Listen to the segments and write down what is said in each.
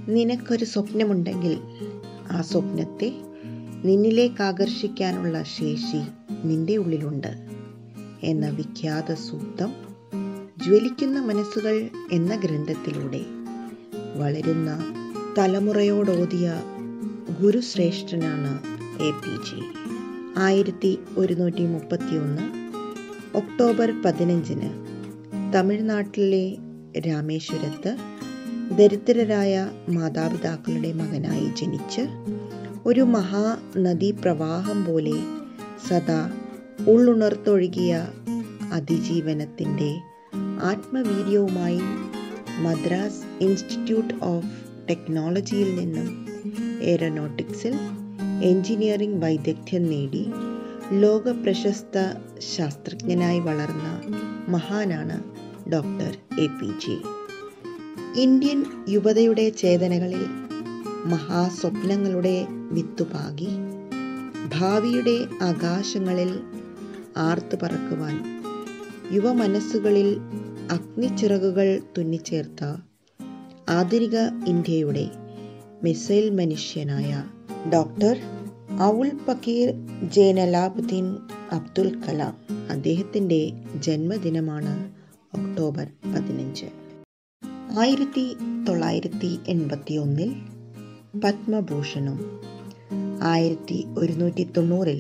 നിനക്കൊരു സ്വപ്നമുണ്ടെങ്കിൽ ആ സ്വപ്നത്തെ നിന്നിലേക്ക് ആകർഷിക്കാനുള്ള ശേഷി നിന്റെ ഉള്ളിലുണ്ട് എന്ന വിഖ്യാത സൂക്തം ജ്വലിക്കുന്ന മനസ്സുകൾ എന്ന ഗ്രന്ഥത്തിലൂടെ വളരുന്ന തലമുറയോടോതിയ ഗുരുശ്രേഷ്ഠനാണ് എ പി ജെ ആയിരത്തി ഒരുന്നൂറ്റി മുപ്പത്തി ഒന്ന് ഒക്ടോബർ പതിനഞ്ചിന് തമിഴ്നാട്ടിലെ രാമേശ്വരത്ത് ദരിദ്രരായ മാതാപിതാക്കളുടെ മകനായി ജനിച്ച് ഒരു മഹാനദീപ്രവാഹം പോലെ സദാ ഉള്ളുണർത്തൊഴുകിയ അതിജീവനത്തിൻ്റെ ആത്മവീര്യവുമായി മദ്രാസ് ഇൻസ്റ്റിറ്റ്യൂട്ട് ഓഫ് ടെക്നോളജിയിൽ നിന്നും എയറോനോട്ടിക്സിൽ എഞ്ചിനീയറിംഗ് വൈദഗ്ധ്യം നേടി ലോക പ്രശസ്ത ശാസ്ത്രജ്ഞനായി വളർന്ന മഹാനാണ് doctor A P J Indian യുവതയുടെ ചേതനകളിൽ മഹാസ്വപ്നങ്ങളുടെ വിത്തുപാകി ഭാവിയുടെ ആകാശങ്ങളിൽ ആർത്തു പറക്കുവാൻ യുവമനസ്സുകളിൽ അഗ്നിച്ചിറകുകൾ തുന്നിച്ചേർത്ത ആധുനിക ഇന്ത്യയുടെ മിസൈൽ മനുഷ്യനായ ഡോക്ടർ ഔൾ പക്കീർ ജൈനലാബുദ്ദീൻ അബ്ദുൽ കലാം അദ്ദേഹത്തിൻ്റെ ജന്മദിനമാണ് ഒക്ടോബർ പതിനഞ്ച് ആയിരത്തി തൊള്ളായിരത്തി എൺപത്തി ഒന്നിൽ പത്മഭൂഷണും ആയിരത്തി ഒരുന്നൂറ്റി തൊണ്ണൂറിൽ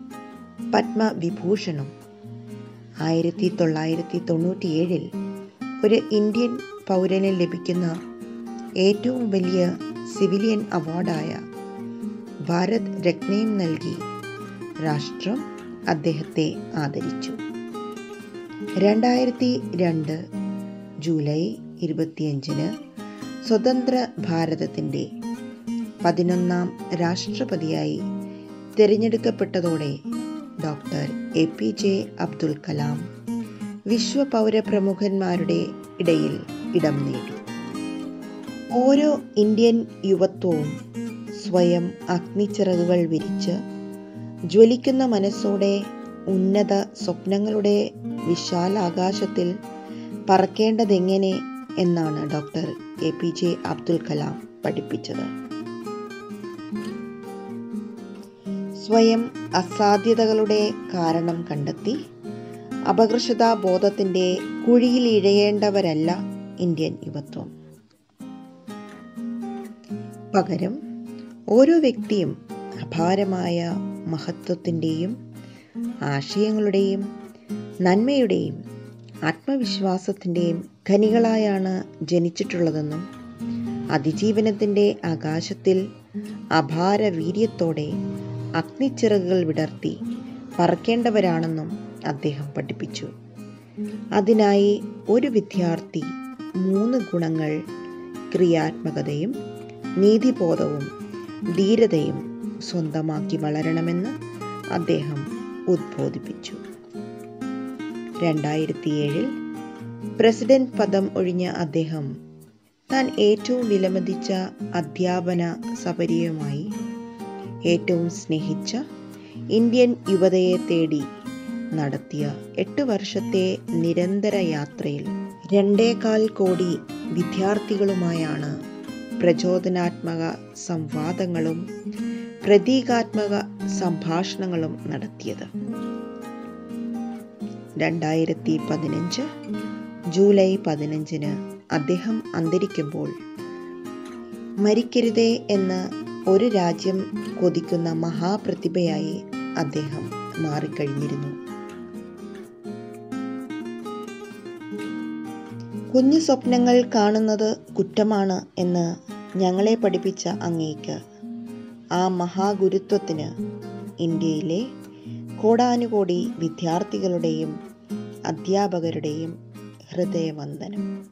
പത്മവിഭൂഷണും ആയിരത്തി തൊള്ളായിരത്തി തൊണ്ണൂറ്റിയേഴിൽ ഒരു ഇന്ത്യൻ പൗരന് ലഭിക്കുന്ന ഏറ്റവും വലിയ സിവിലിയൻ അവാർഡായ ഭാരത് രത്നയും നൽകി രാഷ്ട്രം അദ്ദേഹത്തെ ആദരിച്ചു രണ്ടായിരത്തി രണ്ട് ജൂലൈ ഇരുപത്തിയഞ്ചിന് സ്വതന്ത്ര ഭാരതത്തിൻ്റെ പതിനൊന്നാം രാഷ്ട്രപതിയായി തിരഞ്ഞെടുക്കപ്പെട്ടതോടെ doctor A P J Abdul Kalam വിശ്വ പൗരപ്രമുഖന്മാരുടെ ഇടയിൽ ഇടം നേടി ഓരോ ഇന്ത്യൻ യുവത്വവും സ്വയം അഗ്നിച്ചിറകുകൾ വിരിച്ച് ജ്വലിക്കുന്ന മനസ്സോടെ ഉന്നത സ്വപ്നങ്ങളുടെ വിശാലാകാശത്തിൽ പറക്കേണ്ടതെങ്ങനെ എന്നാണ് doctor A P J Abdul Kalam പഠിപ്പിച്ചത് സ്വയം അസാധ്യതകളുടെ കാരണം കണ്ടെത്തി അപകർഷതാബോധത്തിൻ്റെ കുഴിയിൽ ഇഴയേണ്ടവരല്ല ഇന്ത്യൻ യുവത്വം പകരം ഓരോ വ്യക്തിയും അപാരമായ മഹത്വത്തിൻ്റെയും ആശയങ്ങളുടെയും നന്മയുടെയും ആത്മവിശ്വാസത്തിൻ്റെയും ഖനികളായാണ് ജനിച്ചിട്ടുള്ളതെന്നും അതിജീവനത്തിൻ്റെ ആകാശത്തിൽ അപാര വീര്യത്തോടെ അഗ്നിച്ചിറകുകൾ വിടർത്തി പറക്കേണ്ടവരാണെന്നും അദ്ദേഹം പഠിപ്പിച്ചു അതിനായി ഒരു വിദ്യാർത്ഥി മൂന്ന് ഗുണങ്ങൾ ക്രിയാത്മകതയും നീതിബോധവും ധീരതയും സ്വന്തമാക്കി വളരണമെന്ന് അദ്ദേഹം ഉദ്ബോധിപ്പിച്ചു രണ്ടായിരത്തി ഏഴിൽ പ്രസിഡന്റ് പദം ഒഴിഞ്ഞ അദ്ദേഹം താൻ ഏറ്റവും വിലമതിച്ച അധ്യാപന സപര്യവുമായി ഏറ്റവും സ്നേഹിച്ച ഇന്ത്യൻ യുവതയെ തേടി നടത്തിയ എട്ട് വർഷത്തെ നിരന്തര യാത്രയിൽ രണ്ടേകാൽ കോടി വിദ്യാർത്ഥികളുമായാണ് പ്രചോദനാത്മക സംവാദങ്ങളും പ്രതീകാത്മക സംഭാഷണങ്ങളും നടത്തിയത് രണ്ടായിരത്തി പതിനഞ്ച് ജൂലൈ പതിനഞ്ചിന് അദ്ദേഹം അന്തരിക്കുമ്പോൾ മരിക്കരുതേ എന്ന് ഒരു രാജ്യം കൊതിക്കുന്ന മഹാപ്രതിഭയായി അദ്ദേഹം മാറിക്കഴിഞ്ഞിരുന്നു കുഞ്ഞു സ്വപ്നങ്ങൾ കാണുന്നത് കുറ്റമാണ് എന്ന് ഞങ്ങളെ പഠിപ്പിച്ച അങ്ങേക്ക് ആ മഹാഗുരുത്വത്തിന് ഇന്ത്യയിലെ കോടാനുകോടി വിദ്യാർത്ഥികളുടെയും അധ്യാപകരുടെയും ഹൃദയവന്ദനം